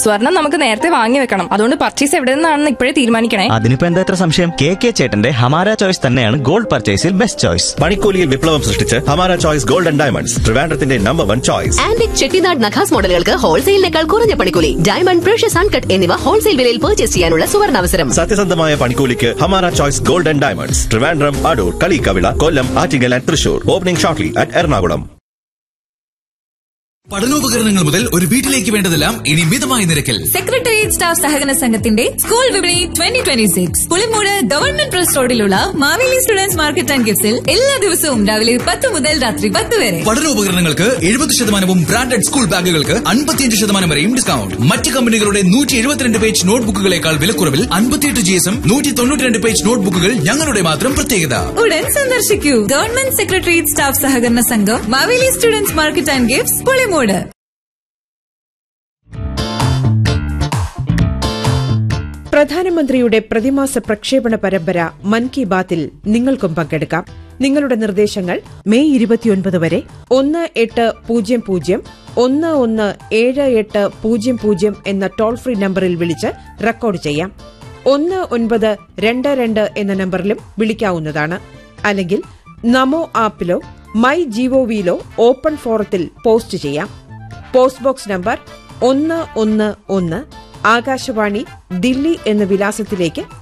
സ്വർണം നമുക്ക് നേരത്തെ വാങ്ങി വെക്കണം അതുകൊണ്ട് പർച്ചേസ് എവിടെ നിന്നാണെന്ന് ഇപ്പോഴേ തീരുമാനിക്കണേ അതിനിപ്പോ എന്താ ഇത്ര സംശയം കെ കെ ചേട്ടന്റെ ഹമാര ചോയ്സ് തന്നെയാണ് ഗോൾഡ് പർച്ചേസിൽ ബെസ്റ്റ് ചോയ്സ് പണിക്കൂലിയിൽ വിപ്ലവം സൃഷ്ടിച്ച് Hamara choice gold and diamonds ട്രിവാൻഡ്രത്തിന്റെ number one choice antique Chettinad നഖാസ് മോഡലുകൾക്ക് ഹോൾസെയിലിനേക്കാൾ കുറഞ്ഞ പണിക്കൂലി ഡയമണ്ട് പ്രഷ്യസ് അൺകട്ട് എന്നിവ ഹോൾസെയിൽ വിലയിൽ പർച്ചേസ് ചെയ്യാനുള്ള സുവർണാവസരം സത്യസന്ധമായ പണിക്കൂലിക്ക് Hamara choice gold and diamonds Trivandrum Adoor Kaliyikkavila Kollam Attingal and Thrissur opening shortly at Ernakulam പഠനോപകരണങ്ങൾ മുതൽ ഒരു വീട്ടിലേക്ക് വേണ്ടതെല്ലാം ഇനി മിതമായ നിരക്കിൽ സെക്രട്ടേറിയറ്റ് സ്റ്റാഫ് സഹകരണ സംഘത്തിന്റെ സ്കൂൾ വിപണി twenty twenty six Pulimoodu government press റോഡിലുള്ള മാവേലി സ്റ്റുഡൻസ് മാർക്കറ്റ് ആൻഡ് ഗിഫ്റ്റ്സിൽ എല്ലാ ദിവസവും രാവിലെ പത്ത് മുതൽ രാത്രി പത്ത് വരെ പഠനോപകരണങ്ങൾക്ക് എഴുപത് ശതമാനവും ബ്രാൻഡഡ് സ്കൂൾ ബാഗുകൾക്ക് അൻപത്തിയഞ്ച് ശതമാനം വരെയും ഡിസ്കൗണ്ട് മറ്റ് കമ്പനികളുടെ നൂറ്റി എഴുപത്തിരണ്ട് പേജ് നോട്ട്ബുക്കുകളേക്കാൾ വിലക്കുറവിൽ അൻപത്തിയെട്ട് ജി എസും നൂറ്റി തൊണ്ണൂറ്റിരണ്ട് പേജ് നോട്ട്ബുക്കുകൾ ഞങ്ങളുടെ മാത്രം പ്രത്യേകത ഉടൻ സന്ദർശിക്കൂ ഗവൺമെന്റ് സെക്രട്ടേറിയറ്റ് സ്റ്റാഫ് സഹകരണ സംഘം Maveli students market and gifts Pulimoodu പ്രധാനമന്ത്രിയുടെ പ്രതിമാസ പ്രക്ഷേപണ പരമ്പര മൻ കി ബാത്തിൽ നിങ്ങൾക്കും പങ്കെടുക്കാം നിങ്ങളുടെ നിർദ്ദേശങ്ങൾ മെയ് ഇരുപത്തിയൊൻപത് വരെ ഒന്ന് എട്ട് പൂജ്യം പൂജ്യം ഒന്ന് ഒന്ന് ഏഴ് എട്ട് പൂജ്യം പൂജ്യം എന്ന ടോൾ ഫ്രീ നമ്പറിൽ വിളിച്ച് റെക്കോർഡ് ചെയ്യാം ഒന്ന് ഒൻപത് രണ്ട് രണ്ട് എന്ന നമ്പറിലും വിളിക്കാവുന്നതാണ് അല്ലെങ്കിൽ നമോ ആപ്പിലോ മൈ ജിഒവിയിലോ ഓപ്പൺ ഫോറത്തിൽ പോസ്റ്റ് ചെയ്യാം പോസ്റ്റ് ബോക്സ് നമ്പർ ഒന്ന് ഒന്ന് ഒന്ന് ആകാശവാണി ദില്ലി എന്ന വിലാസത്തിലേക്ക്